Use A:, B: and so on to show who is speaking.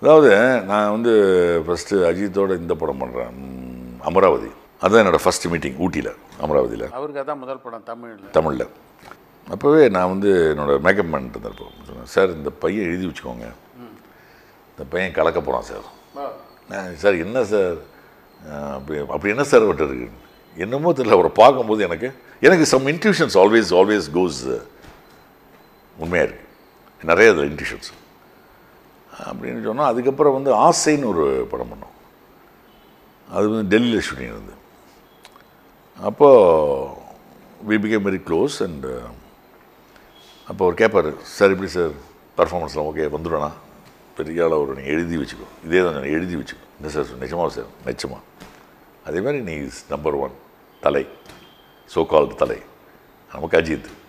A: அதாவது நான் வந்து ஃபஸ்ட்டு அஜித்தோட இந்த படம் பண்ணுறேன் அமராவதி அதுதான் என்னோடய ஃபஸ்ட் மீட்டிங் ஊட்டியில் அமராவதியில்
B: அவருக்கு அதான் முதல் படம் தமிழில்
A: தமிழில் அப்போவே நான் வந்து என்னோட மேக்கப் மேன் இருந்தப்போ சொன்னேன் சார் இந்த பையன் எழுதி வச்சுக்கோங்க இந்த பையன் கலக்க போகிறான் சார் நான் சார் என்ன சார் அஹ் அப்படி அப்படி என்ன சார் விட்டு இருக்கு என்னமோ தெரியல அவரை பார்க்கும்போது எனக்கு எனக்கு some intuitions always always goes உண்மையாக இருக்குது நிறைய அதில் இன்ட்யூஷன்ஸ் அப்படின்னு சொன்னால் அதுக்கப்புறம் வந்து ஆசைன்னு ஒரு படம் பண்ணோம் அது வந்து டெல்லியில் ஷூட்டிங் இருந்து அப்போது we become very close and அப்போ அவர் கேட்பார் சார் இப்படி சார் பர்ஃபார்மன்ஸ்லாம் ஓகே வந்துடுவேண்ணா பெரிய ஆளாக ஒரு நீங்கள் எழுதி வச்சுக்கோ இதே தான் நான் எழுதி வச்சுக்கோ இந்த சார் நிஜமா சார் நிச்சயமா அதே மாதிரி நீ நம்பர் ஒன் தலை சோ கால்டு தலை நமக்கு அஜித்